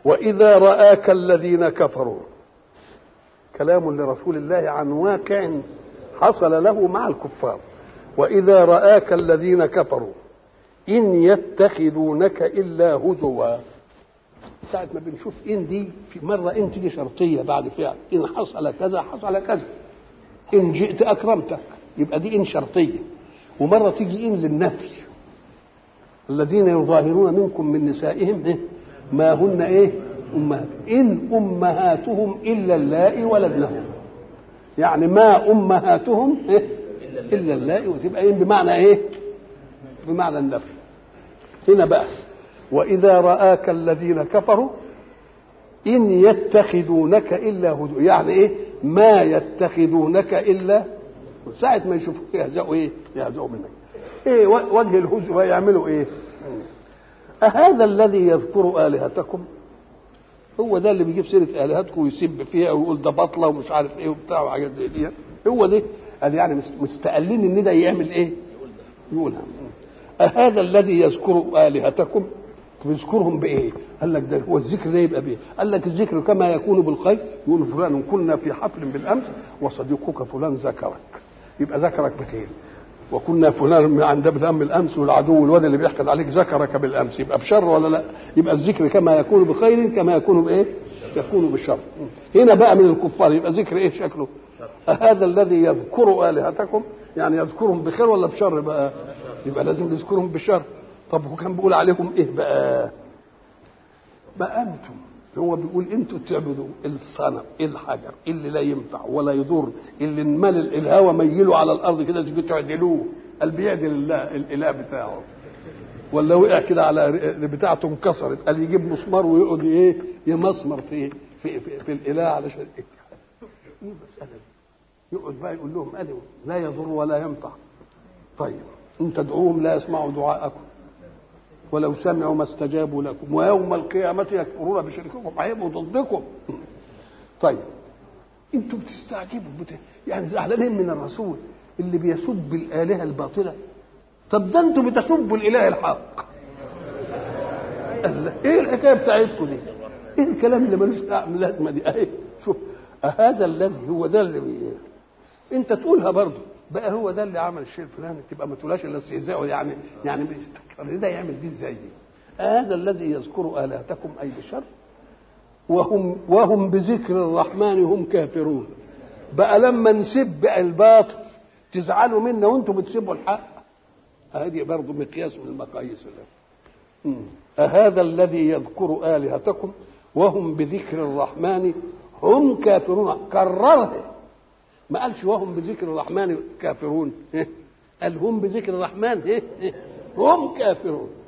وإذا رآك الذين كفروا كلام لرسول الله عن واقع حصل له مع الكفار وإذا رآك الذين كفروا إن يتخذونك إلا هزوا ساعة ما بنشوف إن دي في مرة إن تيجي شرطية بعد فعل إن حصل كذا حصل كذا إن جئت أكرمتك يبقى دي إن شرطية ومرة تيجي إن للنفي الذين يظاهرون منكم من نسائهم إيه؟ ما هن إيه أمهات إن أمهاتهم إلا اللائي ولدنهم يعني ما أمهاتهم إيه؟ إلا اللائي وتبقى إن بمعنى إيه بمعنى النفي هنا بقى وإذا رآك الذين كفروا إن يتخذونك إلا هدوء يعني إيه ما يتخذونك إلا ساعة ما يشوفوك يهزأوا إيه يهزأوا منك إيه وجه الهزء يعملوا إيه أهذا الذي يذكر آلهتكم هو ده اللي بيجيب سيرة آلهتكم ويسب فيها ويقول ده بطلة ومش عارف إيه وبتاع وحاجات زي دي هو ده قال يعني مستقلين إن ده يعمل إيه يقولها أهذا الذي يذكر آلهتكم بيذكرهم بايه؟ قال لك ده هو الذكر ده يبقى بايه؟ قال لك الذكر كما يكون بالخير يقول فلان كنا في حفل بالامس وصديقك فلان ذكرك يبقى ذكرك بخير وكنا فلان عند بالام الامس والعدو الواد اللي بيحقد عليك ذكرك بالامس يبقى بشر ولا لا؟ يبقى الذكر كما يكون بخير كما يكون بايه؟ يكون بالشر هنا بقى من الكفار يبقى ذكر ايه شكله؟ هذا الذي يذكر الهتكم يعني يذكرهم بخير ولا بشر بقى؟ يبقى لازم يذكرهم بشر طب هو كان بيقول عليهم ايه بقى بقى انتم هو بيقول انتوا تعبدوا الصنم الحجر اللي لا ينفع ولا يضر اللي انمل الهوى ميله على الارض كده تيجي تعدلوه قال بيعدل الله الاله بتاعه ولا وقع كده على بتاعته انكسرت قال يجيب مسمار ويقعد ايه يمسمر في في في, في الاله علشان ايه ايه المساله دي يقعد بقى يقول لهم قالوا لا يضر ولا ينفع طيب ان تدعوهم لا يسمعوا دعاءكم ولو سمعوا ما استجابوا لكم ويوم القيامة يكفرون بشرككم هيبقوا ضدكم طيب انتوا بتستعجبوا بت... يعني زعلانين من الرسول اللي بيسب الآلهة الباطلة طب ده انتوا بتسبوا الإله الحق ايه الحكاية بتاعتكم دي؟ ايه الكلام اللي ملوش لازمة دي؟ اهي شوف هذا الذي هو ده اللي بي... انت تقولها برضه بقى هو ده اللي عمل الشيء الفلاني تبقى ما تقولهاش الا استهزاء يعني يعني بيستكبر ده يعمل دي ازاي دي هذا الذي يذكر الهتكم اي بشر وهم وهم بذكر الرحمن هم كافرون بقى لما نسب الباطل تزعلوا منا وانتم بتسبوا الحق هذه برضه مقياس من المقاييس اللي. أهذا الذي يذكر آلهتكم وهم بذكر الرحمن هم كافرون كررها ما قالش وهم بذكر الرحمن كافرون قال هم بذكر الرحمن هم كافرون